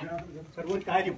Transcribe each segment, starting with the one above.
ഒരു കാര്യം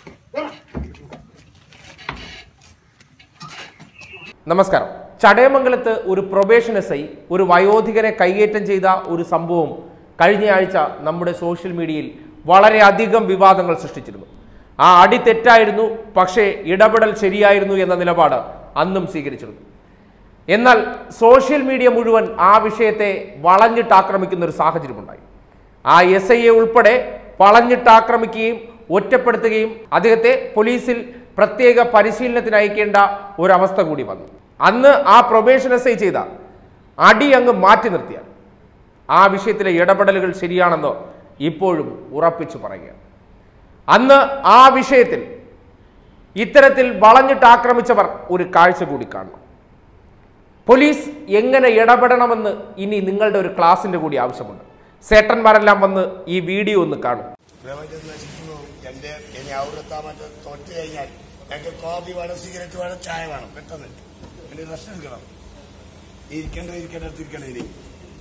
നമസ്കാരം ചടയമംഗലത്ത് ഒരു പ്രൊബേഷൻ എസ് ഐ ഒരു വയോധികനെ കൈയേറ്റം ചെയ്ത ഒരു സംഭവം കഴിഞ്ഞയാഴ്ച നമ്മുടെ സോഷ്യൽ മീഡിയയിൽ വളരെയധികം വിവാദങ്ങൾ സൃഷ്ടിച്ചിരുന്നു ആ അടി തെറ്റായിരുന്നു പക്ഷേ ഇടപെടൽ ശരിയായിരുന്നു എന്ന നിലപാട് അന്നും സ്വീകരിച്ചിരുന്നു എന്നാൽ സോഷ്യൽ മീഡിയ മുഴുവൻ ആ വിഷയത്തെ വളഞ്ഞിട്ട് ആക്രമിക്കുന്ന ഒരു സാഹചര്യമുണ്ടായി ആ എസ് ഐയെ ഉൾപ്പെടെ വളഞ്ഞിട്ട് ആക്രമിക്കുകയും ഒറ്റപ്പെടുത്തുകയും അദ്ദേഹത്തെ പോലീസിൽ പ്രത്യേക പരിശീലനത്തിന് അയക്കേണ്ട ഒരവസ്ഥ കൂടി വന്നു അന്ന് ആ പ്രൊബേഷൻ എസ് ഐ ചെയ്ത അടി അങ്ങ് മാറ്റി നിർത്തിയാൽ ആ വിഷയത്തിലെ ഇടപെടലുകൾ ശരിയാണെന്ന് ഇപ്പോഴും ഉറപ്പിച്ചു പറയുകയാണ് അന്ന് ആ വിഷയത്തിൽ ഇത്തരത്തിൽ വളഞ്ഞിട്ട് ആക്രമിച്ചവർ ഒരു കാഴ്ച കൂടി കാണണം പോലീസ് എങ്ങനെ ഇടപെടണമെന്ന് ഇനി നിങ്ങളുടെ ഒരു ക്ലാസിന്റെ കൂടി ആവശ്യമുണ്ട് സേട്ടന്മാരെല്ലാം വന്ന് ഈ വീഡിയോ ഒന്ന് കാണും പ്രപഞ്ചം നശിക്കുന്നു എന്റെ ഇനി ഔറത്താ മറ്റേ തൊട്ട് കഴിഞ്ഞാൽ ഞങ്ങൾക്ക് കോഫി വേണം സിഗരറ്റ് വേണം ചായ വേണം പെട്ടെന്ന് എന്റെ റെസ്റ്റ് എടുക്കണം ഇരിക്കേണ്ട ഇരിക്കേണ്ടടുത്ത് ഇരിക്കണം ഇനി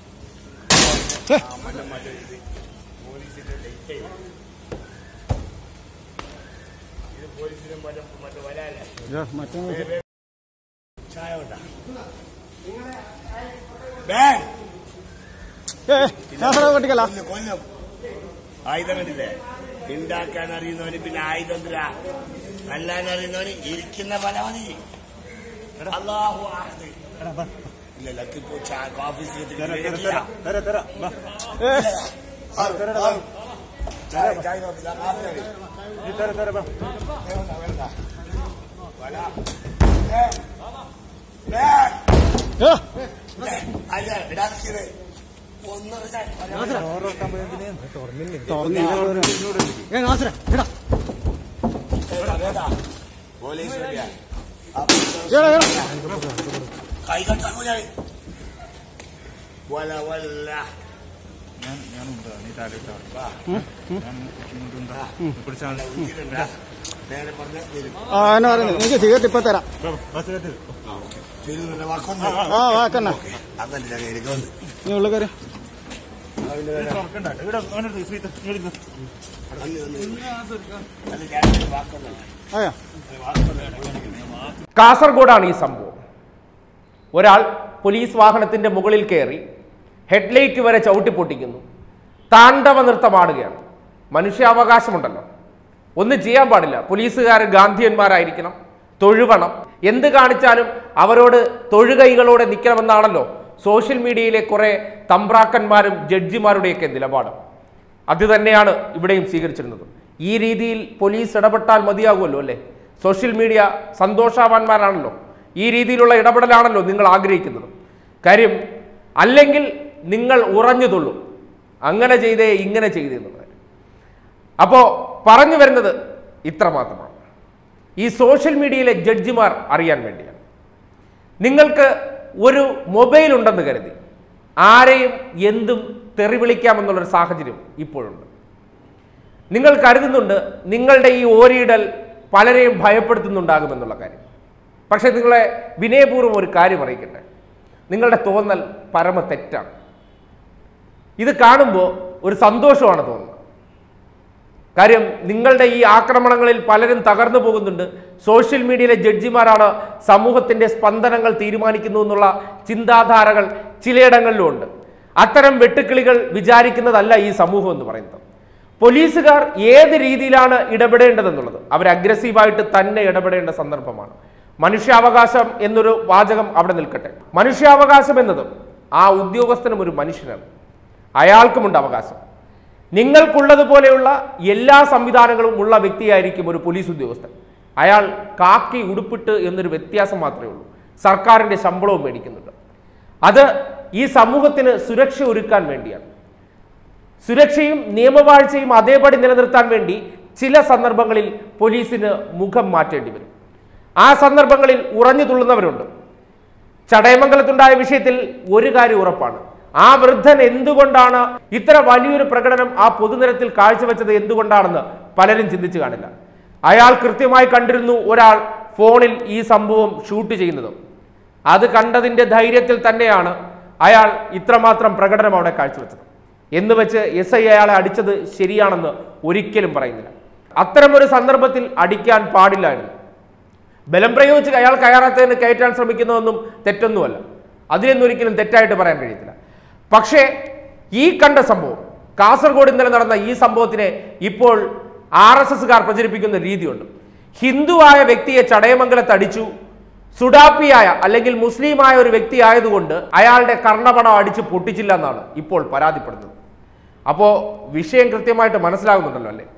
ആ, മറ്റേ മറ്റേ ഇത് പോലീസിന്റെ ഡേറ്റ് ഇത് പോലീസിനും മറ്റേ മറ്റേ വരാല്ലേ ചായ വേണ്ട ബാങ്ക് കൊല്ലും കൊല്ലും ആയുധം കണ്ടില്ലേ ഉണ്ടാക്കാൻ അറിയുന്നവന് പിന്നെ ആയുധം എന്തിനാ നല്ലാൻ അറിയുന്നവന് ഇരിക്കുന്ന പല മതി അല്ലാഹു അഹദ്. ഇല്ല ലക്കിപ്പോ ചാ- കോഫി സിഗരറ്റ് കിട്ടില്ല. ഇല്ല. ആ, ആ. ചായ ചായ കോഫി ഇതാ, കാപ്പി മതി. വേണ്ട, വേണ്ട. വല. ഏ. ഏ. ഏ. അല്ല, ഇടാതിരിക്കരുത്. ഒന്നര ചായ. വേണ്ട, വേണ്ട. പോലീസ് വരിക. കൈ കെട്ടാക്കൂ ഞാൻ വല വല്ല ഉച്ചിരണ്ട. നേരെ പറഞ്ഞ വരും ആ എന്നെ പറയുന്നത് എനിക്ക് സിഗരറ്റ് ഇപ്പൊ തരാം തിരുവല്ല വാക്കൊന്നും ആ വാക്കന്നെ അതല്ല ഞാൻ എനിക്ക് വന്ന് നീ ഉള്ളു കയറി അന്ന് വന്ന് അല്ല ഞാൻ വാക്കൊന്നും ആയാ കാസർഗോഡാണ് ഈ സംഭവം ഒരാൾ പോലീസ് വാഹനത്തിന്റെ മുകളിൽ കയറി ഹെഡ്ലൈറ്റ് വരെ ചവിട്ടി പൊട്ടിക്കുന്നു താണ്ഡവ നൃത്തമാടുകയാണ് മനുഷ്യാവകാശമുണ്ടല്ലോ ഒന്നും ചെയ്യാൻ പാടില്ല പോലീസുകാർ ഗാന്ധിയന്മാരായിരിക്കണം തൊഴുവണം എന്ത് കാണിച്ചാലും അവരോട് തൊഴുകൈകളോടെ നിൽക്കണമെന്നാണല്ലോ സോഷ്യൽ മീഡിയയിലെ കുറെ തമ്പ്രാക്കന്മാരും ജഡ്ജിമാരുടെയൊക്കെ നിലപാട് അത് തന്നെയാണ് ഇവിടെയും സ്വീകരിച്ചിരുന്നത് ഈ രീതിയിൽ പോലീസ് ഇടപെട്ടാൽ മതിയാകുമല്ലോ അല്ലേ സോഷ്യൽ മീഡിയ സന്തോഷാവാന്മാരാണല്ലോ ഈ രീതിയിലുള്ള ഇടപെടലാണല്ലോ നിങ്ങൾ ആഗ്രഹിക്കുന്നത് കാര്യം അല്ലെങ്കിൽ നിങ്ങൾ ഉറഞ്ഞു തുള്ളും അങ്ങനെ ചെയ്തേ ഇങ്ങനെ ചെയ്തേ എന്നുള്ളത് അപ്പോൾ പറഞ്ഞു വരുന്നത് ഇത്ര മാത്രമാണ് ഈ സോഷ്യൽ മീഡിയയിലെ ജഡ്ജിമാർ അറിയാൻ വേണ്ടിയാണ് നിങ്ങൾക്ക് ഒരു മൊബൈൽ ഉണ്ടെന്ന് കരുതി ആരെയും എന്തും തെറി വിളിക്കാമെന്നുള്ളൊരു സാഹചര്യം ഇപ്പോഴുണ്ട് നിങ്ങൾ കരുതുന്നുണ്ട് നിങ്ങളുടെ ഈ ഓരിയിടൽ പലരെയും ഭയപ്പെടുത്തുന്നുണ്ടാകുമെന്നുള്ള കാര്യം പക്ഷേ നിങ്ങളെ വിനയപൂർവ്വം ഒരു കാര്യം അറിയിക്കട്ടെ നിങ്ങളുടെ തോന്നൽ പരമ തെറ്റാണ് ഇത് കാണുമ്പോൾ ഒരു സന്തോഷമാണ് തോന്നുന്നത് കാര്യം നിങ്ങളുടെ ഈ ആക്രമണങ്ങളിൽ പലരും തകർന്നു പോകുന്നുണ്ട് സോഷ്യൽ മീഡിയയിലെ ജഡ്ജിമാരാണ് സമൂഹത്തിന്റെ സ്പന്ദനങ്ങൾ തീരുമാനിക്കുന്നു എന്നുള്ള ചിന്താധാരകൾ ചിലയിടങ്ങളിലും ഉണ്ട് അത്തരം വെട്ടുക്കിളികൾ വിചാരിക്കുന്നതല്ല ഈ സമൂഹം എന്ന് പറയുന്നത് പോലീസുകാർ ഏത് രീതിയിലാണ് ഇടപെടേണ്ടതെന്നുള്ളത് അവർ അഗ്രസീവായിട്ട് തന്നെ ഇടപെടേണ്ട സന്ദർഭമാണ് മനുഷ്യാവകാശം എന്നൊരു വാചകം അവിടെ നിൽക്കട്ടെ മനുഷ്യാവകാശം എന്നത് ആ ഉദ്യോഗസ്ഥനും ഒരു മനുഷ്യനാണ് അയാൾക്കുമുണ്ട് അവകാശം നിങ്ങൾക്കുള്ളതുപോലെയുള്ള എല്ലാ സംവിധാനങ്ങളും ഉള്ള വ്യക്തിയായിരിക്കും ഒരു പോലീസ് ഉദ്യോഗസ്ഥൻ അയാൾ കാക്കി ഉടുപ്പിട്ട് എന്നൊരു വ്യത്യാസം മാത്രമേ ഉള്ളൂ സർക്കാരിന്റെ ശമ്പളവും മേടിക്കുന്നുണ്ട് അത് ഈ സമൂഹത്തിന് സുരക്ഷ ഒരുക്കാൻ വേണ്ടിയാണ് സുരക്ഷയും നിയമവാഴ്ചയും അതേപടി നിലനിർത്താൻ വേണ്ടി ചില സന്ദർഭങ്ങളിൽ പോലീസിന് മുഖം മാറ്റേണ്ടി വരും ആ സന്ദർഭങ്ങളിൽ ഉറഞ്ഞു തുള്ളുന്നവരുണ്ട് ചടയമംഗലത്തുണ്ടായ വിഷയത്തിൽ ഒരു കാര്യം ഉറപ്പാണ് ആ വൃദ്ധൻ എന്തുകൊണ്ടാണ് ഇത്ര വലിയൊരു പ്രകടനം ആ പൊതുനിരത്തിൽ കാഴ്ചവെച്ചത് എന്തുകൊണ്ടാണെന്ന് പലരും ചിന്തിച്ചു കാണില്ല അയാൾ കൃത്യമായി കണ്ടിരുന്നു ഒരാൾ ഫോണിൽ ഈ സംഭവം ഷൂട്ട് ചെയ്യുന്നത് അത് കണ്ടതിന്റെ ധൈര്യത്തിൽ തന്നെയാണ് അയാൾ ഇത്രമാത്രം പ്രകടനം അവിടെ കാഴ്ചവെച്ചത് എന്ന് വെച്ച് എസ് ഐ അയാളെ അടിച്ചത് ശരിയാണെന്ന് ഒരിക്കലും പറയുന്നില്ല അത്തരമൊരു സന്ദർഭത്തിൽ അടിക്കാൻ പാടില്ലായിരുന്നു ബലം പ്രയോഗിച്ച് അയാൾ കയറാത്തതിന് കയറ്റാൻ ശ്രമിക്കുന്നതൊന്നും തെറ്റൊന്നുമല്ല അതിനൊന്നും ഒരിക്കലും തെറ്റായിട്ട് പറയാൻ കഴിയത്തില്ല പക്ഷേ ഈ കണ്ട സംഭവം കാസർഗോഡ് ഇന്നലെ നടന്ന ഈ സംഭവത്തിനെ ഇപ്പോൾ ആർ എസ് എസ്സുകാർ പ്രചരിപ്പിക്കുന്ന രീതിയുണ്ട് ഹിന്ദുവായ വ്യക്തിയെ ചടയമംഗലത്ത് അടിച്ചു സുഡാപ്പിയായ അല്ലെങ്കിൽ മുസ്ലിമായ ഒരു വ്യക്തി ആയതുകൊണ്ട് അയാളുടെ കർണപടം അടിച്ച് പൊട്ടിച്ചില്ല എന്നാണ് ഇപ്പോൾ പരാതിപ്പെടുന്നത് അപ്പോൾ വിഷയം കൃത്യമായിട്ട് മനസ്സിലാകുന്നുണ്ടല്ലോ അല്ലേ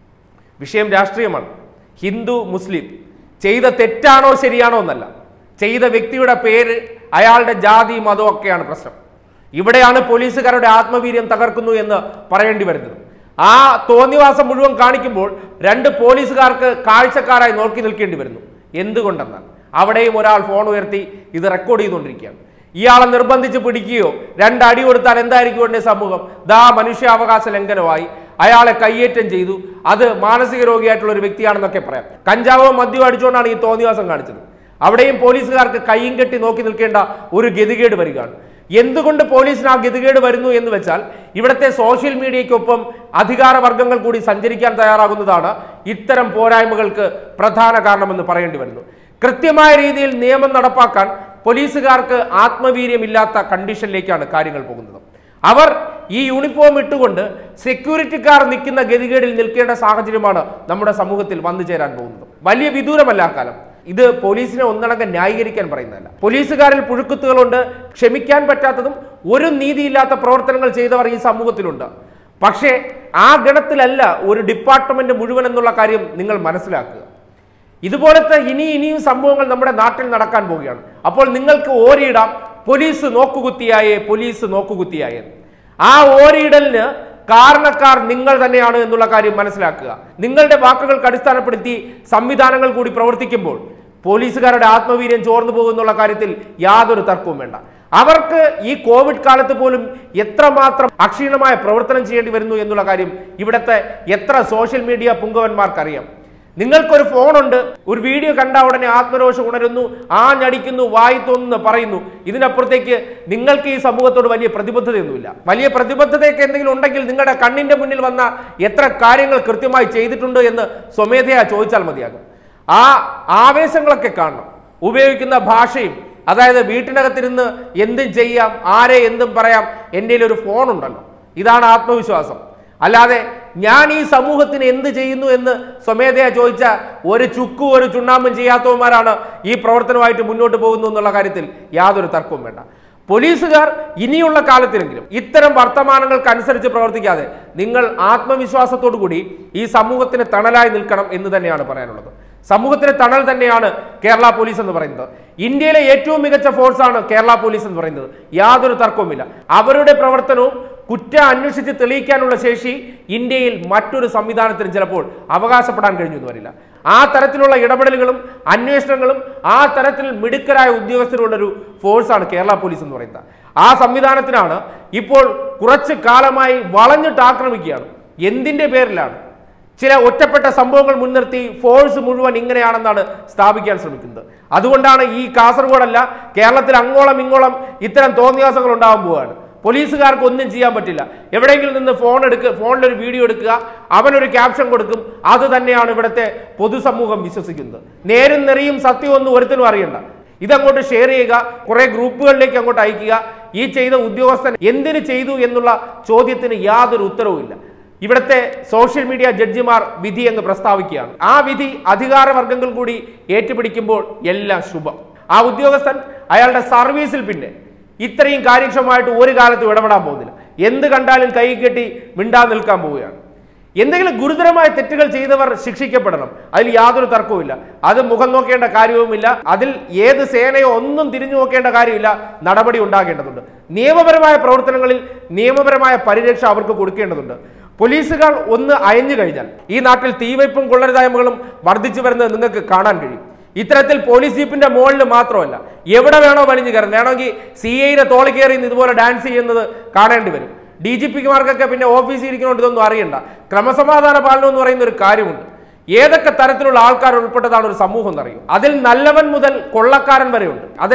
വിഷയം രാഷ്ട്രീയമാണ് ഹിന്ദു മുസ്ലിം ചെയ്ത തെറ്റാണോ ശരിയാണോ എന്നല്ല ചെയ്ത വ്യക്തിയുടെ പേര് അയാളുടെ ജാതി മതം ഒക്കെയാണ് പ്രശ്നം ഇവിടെയാണ് പോലീസുകാരുടെ ആത്മവീര്യം തകർക്കുന്നു എന്ന് പറയേണ്ടി വരുന്നത് ആ തോന്നിവാസം മുഴുവൻ കാണിക്കുമ്പോൾ രണ്ട് പോലീസുകാർക്ക് കാഴ്ചക്കാരായി നോക്കി നിൽക്കേണ്ടി വരുന്നു എന്തുകൊണ്ടെന്നാൽ അവിടെയും ഒരാൾ ഫോൺ ഉയർത്തി ഇത് റെക്കോർഡ് ചെയ്തുകൊണ്ടിരിക്കുകയാണ് ഇയാളെ നിർബന്ധിച്ച് പിടിക്കുകയോ രണ്ടടി കൊടുത്താൽ എന്തായിരിക്കും ഉടനെ സമൂഹം ദാ മനുഷ്യാവകാശ ലംഘനമായി അയാളെ കയ്യേറ്റം ചെയ്തു അത് മാനസിക രോഗിയായിട്ടുള്ള ഒരു വ്യക്തിയാണെന്നൊക്കെ പറയാം കഞ്ചാവോ മദ്യമോ അടിച്ചുകൊണ്ടാണ് ഈ തോന്നിവാസം കാണിച്ചത് അവിടെയും പോലീസുകാർക്ക് കയ്യും കെട്ടി നോക്കി നിൽക്കേണ്ട ഒരു ഗതികേട് വരികയാണ് എന്തുകൊണ്ട് പോലീസിന് ആ ഗതികേട് വരുന്നു എന്ന് വെച്ചാൽ ഇവിടുത്തെ സോഷ്യൽ മീഡിയയ്ക്കൊപ്പം അധികാര വർഗങ്ങൾ കൂടി സഞ്ചരിക്കാൻ തയ്യാറാകുന്നതാണ് ഇത്തരം പോരായ്മകൾക്ക് പ്രധാന കാരണമെന്ന് പറയേണ്ടി വരുന്നു കൃത്യമായ രീതിയിൽ നിയമം നടപ്പാക്കാൻ പോലീസുകാർക്ക് ആത്മവീര്യമില്ലാത്ത കണ്ടീഷനിലേക്കാണ് കാര്യങ്ങൾ പോകുന്നത് അവർ ഈ യൂണിഫോം ഇട്ടുകൊണ്ട് സെക്യൂരിറ്റിക്കാർ നിൽക്കുന്ന ഗതികേടിൽ നിൽക്കേണ്ട സാഹചര്യമാണ് നമ്മുടെ സമൂഹത്തിൽ വന്നു ചേരാൻ പോകുന്നത് വലിയ വിദൂരമല്ല ആ കാലം ഇത് പോലീസിനെ ഒന്നടങ്കം ന്യായീകരിക്കാൻ പറയുന്നതല്ല പോലീസുകാരിൽ പുഴുക്കുത്തുകളുണ്ട് ക്ഷമിക്കാൻ പറ്റാത്തതും ഒരു നീതിയില്ലാത്ത പ്രവർത്തനങ്ങൾ ചെയ്തവർ ഈ സമൂഹത്തിലുണ്ട് പക്ഷേ ആ ഗണത്തിലല്ല ഒരു ഡിപ്പാർട്ട്മെന്റ് മുഴുവൻ എന്നുള്ള കാര്യം നിങ്ങൾ മനസ്സിലാക്കുക ഇതുപോലത്തെ ഇനി ഇനിയും സംഭവങ്ങൾ നമ്മുടെ നാട്ടിൽ നടക്കാൻ പോവുകയാണ് അപ്പോൾ നിങ്ങൾക്ക് ഓരിയിടാം പോലീസ് നോക്കുകുത്തിയായേ പോലീസ് നോക്കുകുത്തിയായേ ആ ഓരിയിടലിന് കാരണക്കാർ നിങ്ങൾ തന്നെയാണ് എന്നുള്ള കാര്യം മനസ്സിലാക്കുക നിങ്ങളുടെ വാക്കുകൾക്ക് അടിസ്ഥാനപ്പെടുത്തി സംവിധാനങ്ങൾ കൂടി പ്രവർത്തിക്കുമ്പോൾ പോലീസുകാരുടെ ആത്മവീര്യം ചോർന്നു പോകുന്നുള്ള കാര്യത്തിൽ യാതൊരു തർക്കവും വേണ്ട അവർക്ക് ഈ കോവിഡ് കാലത്ത് പോലും എത്രമാത്രം അക്ഷീണമായ പ്രവർത്തനം ചെയ്യേണ്ടി വരുന്നു എന്നുള്ള കാര്യം ഇവിടുത്തെ എത്ര സോഷ്യൽ മീഡിയ പുങ്കവന്മാർക്കറിയാം നിങ്ങൾക്കൊരു ഫോണുണ്ട് ഒരു വീഡിയോ കണ്ട ഉടനെ ആത്മരോഷം ഉണരുന്നു ആഞ്ഞടിക്കുന്നു വായി തോന്നുന്നു പറയുന്നു ഇതിനപ്പുറത്തേക്ക് നിങ്ങൾക്ക് ഈ സമൂഹത്തോട് വലിയ പ്രതിബദ്ധതയൊന്നുമില്ല വലിയ പ്രതിബദ്ധതയൊക്കെ എന്തെങ്കിലും ഉണ്ടെങ്കിൽ നിങ്ങളുടെ കണ്ണിന്റെ മുന്നിൽ വന്ന എത്ര കാര്യങ്ങൾ കൃത്യമായി ചെയ്തിട്ടുണ്ട് എന്ന് സ്വമേധയാ ചോദിച്ചാൽ മതിയാകും ആ ആവേശങ്ങളൊക്കെ കാണണം ഉപയോഗിക്കുന്ന ഭാഷയും അതായത് വീട്ടിനകത്തിരുന്ന് എന്തും ചെയ്യാം ആരെ എന്തും പറയാം എൻ്റെ ഒരു ഫോൺ ഉണ്ടല്ലോ ഇതാണ് ആത്മവിശ്വാസം അല്ലാതെ ഞാൻ ഈ സമൂഹത്തിന് എന്ത് ചെയ്യുന്നു എന്ന് സ്വമേധയാ ചോദിച്ച ഒരു ചുക്കും ഒരു ചുണ്ണാമ്പും ചെയ്യാത്തവന്മാരാണ് ഈ പ്രവർത്തനമായിട്ട് മുന്നോട്ട് പോകുന്നു എന്നുള്ള കാര്യത്തിൽ യാതൊരു തർക്കവും വേണ്ട പോലീസുകാർ ഇനിയുള്ള കാലത്തിലെങ്കിലും ഇത്തരം വർത്തമാനങ്ങൾക്ക് അനുസരിച്ച് പ്രവർത്തിക്കാതെ നിങ്ങൾ ആത്മവിശ്വാസത്തോടു കൂടി ഈ സമൂഹത്തിന് തണലായി നിൽക്കണം എന്ന് തന്നെയാണ് പറയാനുള്ളത് സമൂഹത്തിന് തണൽ തന്നെയാണ് കേരള പോലീസ് എന്ന് പറയുന്നത് ഇന്ത്യയിലെ ഏറ്റവും മികച്ച ഫോഴ്സാണ് കേരള പോലീസ് എന്ന് പറയുന്നത് യാതൊരു തർക്കവുമില്ല അവരുടെ പ്രവർത്തനവും കുറ്റം അന്വേഷിച്ച് തെളിയിക്കാനുള്ള ശേഷി ഇന്ത്യയിൽ മറ്റൊരു സംവിധാനത്തിനും ചിലപ്പോൾ അവകാശപ്പെടാൻ കഴിഞ്ഞു എന്ന് വരില്ല ആ തരത്തിലുള്ള ഇടപെടലുകളും അന്വേഷണങ്ങളും ആ തരത്തിൽ മിടുക്കരായ ഉദ്യോഗസ്ഥരുള്ളൊരു ഫോഴ്സാണ് കേരള പോലീസ് എന്ന് പറയുന്നത് ആ സംവിധാനത്തിനാണ് ഇപ്പോൾ കുറച്ച് കാലമായി വളഞ്ഞിട്ട് ആക്രമിക്കുകയാണ് എന്തിന്റെ പേരിലാണ് ചില ഒറ്റപ്പെട്ട സംഭവങ്ങൾ മുൻനിർത്തി ഫോഴ്സ് മുഴുവൻ ഇങ്ങനെയാണെന്നാണ് സ്ഥാപിക്കാൻ ശ്രമിക്കുന്നത് അതുകൊണ്ടാണ് ഈ കാസർഗോഡല്ല കേരളത്തിൽ അങ്ങോളം ഇങ്ങോളം ഇത്തരം തോന്നിയാസങ്ങൾ ഉണ്ടാകാൻ പോവുകയാണ് പോലീസുകാർക്ക് ഒന്നും ചെയ്യാൻ പറ്റില്ല എവിടെയെങ്കിലും നിന്ന് ഫോൺ എടുക്കുക ഫോണിലൊരു വീഡിയോ എടുക്കുക അവനൊരു ക്യാപ്ഷൻ കൊടുക്കും അത് തന്നെയാണ് ഇവിടുത്തെ പൊതുസമൂഹം വിശ്വസിക്കുന്നത് നേരും നെറിയും സത്യവും ഒന്നും ഒരുത്തിനും അറിയണ്ട ഇതങ്ങോട്ട് ഷെയർ ചെയ്യുക കുറെ ഗ്രൂപ്പുകളിലേക്ക് അങ്ങോട്ട് അയക്കുക ഈ ചെയ്ത ഉദ്യോഗസ്ഥൻ എന്തിനു ചെയ്തു എന്നുള്ള ചോദ്യത്തിന് യാതൊരു ഉത്തരവുമില്ല ഇവിടുത്തെ സോഷ്യൽ മീഡിയ ജഡ്ജിമാർ വിധി അങ്ങ് പ്രസ്താവിക്കുകയാണ് ആ വിധി അധികാരവർഗങ്ങൾ കൂടി ഏറ്റുപിടിക്കുമ്പോൾ എല്ലാം ശുഭം ആ ഉദ്യോഗസ്ഥൻ അയാളുടെ സർവീസിൽ പിന്നെ ഇത്രയും കാര്യക്ഷമമായിട്ട് ഒരു കാലത്തും ഇടപെടാൻ പോകുന്നില്ല എന്ത് കണ്ടാലും കൈ കെട്ടി മിണ്ടാൻ നിൽക്കാൻ പോവുകയാണ് എന്തെങ്കിലും ഗുരുതരമായ തെറ്റുകൾ ചെയ്തവർ ശിക്ഷിക്കപ്പെടണം അതിൽ യാതൊരു തർക്കവുമില്ല അത് മുഖം നോക്കേണ്ട കാര്യവുമില്ല അതിൽ ഏത് സേനയോ ഒന്നും തിരിഞ്ഞു നോക്കേണ്ട കാര്യമില്ല നടപടി ഉണ്ടാകേണ്ടതുണ്ട് നിയമപരമായ പ്രവർത്തനങ്ങളിൽ നിയമപരമായ പരിരക്ഷ അവർക്ക് കൊടുക്കേണ്ടതുണ്ട് പോലീസുകാർ ഒന്ന് അയഞ്ഞു കഴിഞ്ഞാൽ ഈ നാട്ടിൽ തീവയ്പും കൊള്ളരുതായ്മകളും വർദ്ധിച്ചു വരുന്നത് നിങ്ങൾക്ക് കാണാൻ കഴിയും ഇത്തരത്തിൽ പോലീസ് ജീപ്പിന്റെ മുകളിൽ മാത്രമല്ല എവിടെ വേണോ വലിഞ്ഞു കയറും വേണമെങ്കിൽ സി ഐയുടെ തോളി കയറി നിന്ന് ഇതുപോലെ ഡാൻസ് ചെയ്യുന്നത് കാണേണ്ടി വരും ഡി ജി പിമാർക്കൊക്കെ പിന്നെ ഓഫീസിൽ ഇരിക്കുന്നതുകൊണ്ട് ഇതൊന്നും അറിയണ്ട ക്രമസമാധാന പാലനം എന്ന് പറയുന്ന ഒരു കാര്യമുണ്ട് ഏതൊക്കെ തരത്തിലുള്ള ആൾക്കാർ ഉൾപ്പെട്ടതാണ് ഒരു സമൂഹം എന്നറിയും അതിൽ നല്ലവൻ മുതൽ കൊള്ളക്കാരൻ വരെ ഉണ്ട് അതെല്ലാം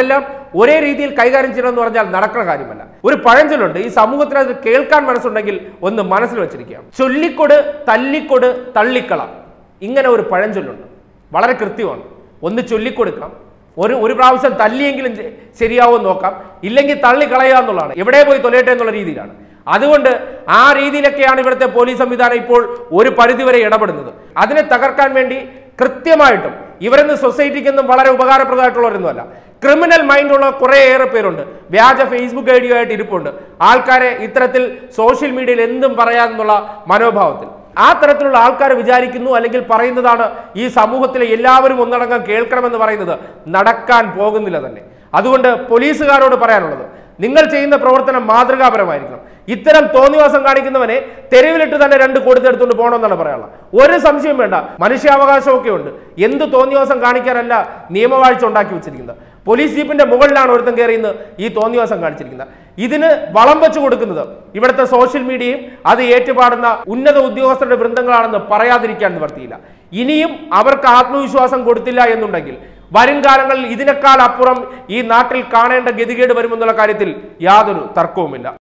ഒരേ രീതിയിൽ കൈകാര്യം ചെയ്യണം എന്ന് പറഞ്ഞാൽ നടക്കുന്ന കാര്യമല്ല ഒരു പഴഞ്ചൊല്ലുണ്ട് ഈ സമൂഹത്തിന് അത് കേൾക്കാൻ മനസ്സുണ്ടെങ്കിൽ ഒന്ന് മനസ്സിൽ വെച്ചിരിക്കുക ചൊല്ലിക്കൊട് തല്ലിക്കൊട് തള്ളിക്കള ഇങ്ങനെ ഒരു പഴഞ്ചൊല്ലുണ്ട് വളരെ കൃത്യമാണ് ഒന്ന് ചൊല്ലിക്കൊടുക്കാം ഒരു ഒരു പ്രാവശ്യം തല്ലിയെങ്കിലും ശ- ശരിയാവും നോക്കാം ഇല്ലെങ്കിൽ തള്ളിക്കളയുക എന്നുള്ളതാണ് എവിടെ പോയി തൊലയട്ടെ എന്നുള്ള രീതിയിലാണ് അതുകൊണ്ട് ആ രീതിയിലൊക്കെയാണ് ഇവിടുത്തെ പോലീസ് സംവിധാനം ഇപ്പോൾ ഒരു പരിധിവരെ ഇടപെടുന്നത് അതിനെ തകർക്കാൻ വേണ്ടി കൃത്യമായിട്ടും ഇവരെന്ന് സൊസൈറ്റിക്കൊന്നും വളരെ ഉപകാരപ്രദമായിട്ടുള്ളവരൊന്നുമല്ല ക്രിമിനൽ മൈൻഡുള്ള കുറേയേറെ പേരുണ്ട് വ്യാജ ഫേസ്ബുക്ക് ഐ ഡി ആയിട്ട് ഇരിപ്പുണ്ട് ആൾക്കാരെ ഇത്തരത്തിൽ സോഷ്യൽ മീഡിയയിൽ എന്തും പറയാമെന്നുള്ള മനോഭാവത്തിൽ ആ തരത്തിലുള്ള ആൾക്കാർ വിചാരിക്കുന്നു അല്ലെങ്കിൽ പറയുന്നതാണ് ഈ സമൂഹത്തിലെ എല്ലാവരും ഒന്നടങ്കം കേൾക്കണമെന്ന് പറയുന്നത് നടക്കാൻ പോകുന്നില്ല തന്നെ അതുകൊണ്ട് പോലീസുകാരോട് പറയാനുള്ളത് നിങ്ങൾ ചെയ്യുന്ന പ്രവർത്തനം മാതൃകാപരമായിരിക്കണം ഇത്തരം തോന്നിവാസം കാണിക്കുന്നവനെ തെരുവിലിട്ട് തന്നെ രണ്ട് കൊടുത്തെടുത്തുകൊണ്ട് പോകണമെന്നാണ് പറയാനുള്ളത് ഒരു സംശയം വേണ്ട മനുഷ്യാവകാശമൊക്കെ ഉണ്ട് എന്ത് തോന്നിവാസം കാണിക്കാനല്ല നിയമവാഴ്ച ഉണ്ടാക്കി വെച്ചിരിക്കുന്നത് പോലീസ് ജീപ്പിന്റെ മുകളിലാണ് ഒരുത്തം കയറി ഇന്ന് ഈ തോന്നിവാസം കാണിച്ചിരിക്കുന്നത് ഇതിന് വളം വെച്ചു കൊടുക്കുന്നത് ഇവിടുത്തെ സോഷ്യൽ മീഡിയയും അത് ഏറ്റുപാടുന്ന ഉന്നത ഉദ്യോഗസ്ഥരുടെ വൃന്ദങ്ങളാണെന്ന് പറയാതിരിക്കാൻ നിവർത്തിയില്ല ഇനിയും അവർക്ക് ആത്മവിശ്വാസം കൊടുത്തില്ല എന്നുണ്ടെങ്കിൽ വരും കാലങ്ങളിൽ ഇതിനേക്കാൾ അപ്പുറം ഈ നാട്ടിൽ കാണേണ്ട ഗതികേട് വരുമെന്നുള്ള കാര്യത്തിൽ യാതൊരു തർക്കവുമില്ല